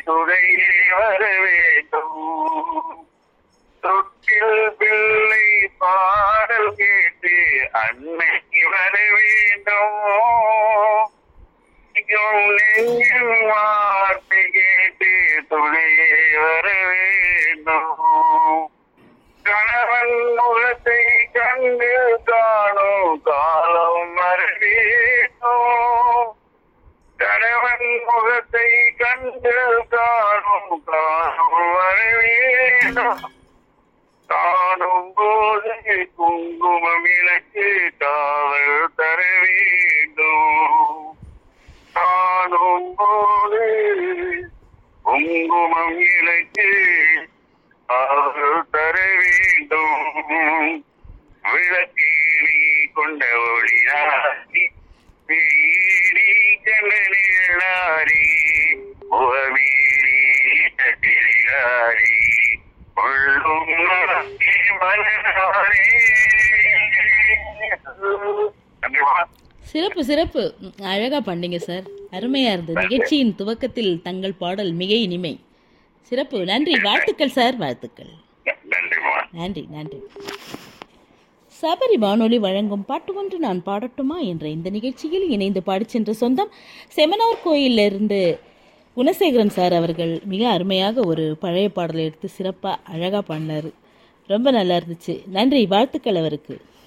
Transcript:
துணையே வர வேண்டும் தொட்டில் பிள்ளை பாடல் கேட்டு அன்னைக்கு வர வேண்டும் மிகவும் நெஞ்சில் வார்த்தை கேட்டு துணையே வர வேண்டும் கணவன் முகத்தை கண்டு காணும் காலம் வர வேண்டும் கணவன் முகத்தை கண்டு காணும் காணும் வர வேண்டும் காணும் போது குங்குமம் இலக்கு காவல் தர வேண்டும் காணும் போது குங்குமம் இலக்கு காவல் தர வேண்டும் விளக்கீழி கொண்ட ஒளியாரி வீடி கண்ணனிலாரி முகமீறி சட்டிரிகாரி உள்ளும் நோக்கி மலராரே நன்றிமா சிறப்பு சிறப்பு ம், அழகா பண்ணீங்க சார் அருமையா இருந்தது நிகழ்ச்சியின் துவக்கத்தில் தங்கள் பாடல் மிக இனிமை சிறப்பு நன்றி வாழ்த்துக்கள் சார் வாழ்த்துக்கள் நன்றிமா நன்றி நன்றி சபரி வானொலி வழங்கும் பாட்டு ஒன்று நான் பாடட்டுமா என்ற இந்த நிகழ்ச்சியில் இணைந்து பாடிச் சென்ற சொந்தம் செமனார் கோயிலிருந்து குணசேகரன் சார் அவர்கள் மிக அருமையாக ஒரு பழைய பாடலை எடுத்து சிறப்பாக அழகாக பாடினார் ரொம்ப நல்லா இருந்துச்சு நன்றி வாழ்த்துக்கள் அவருக்கு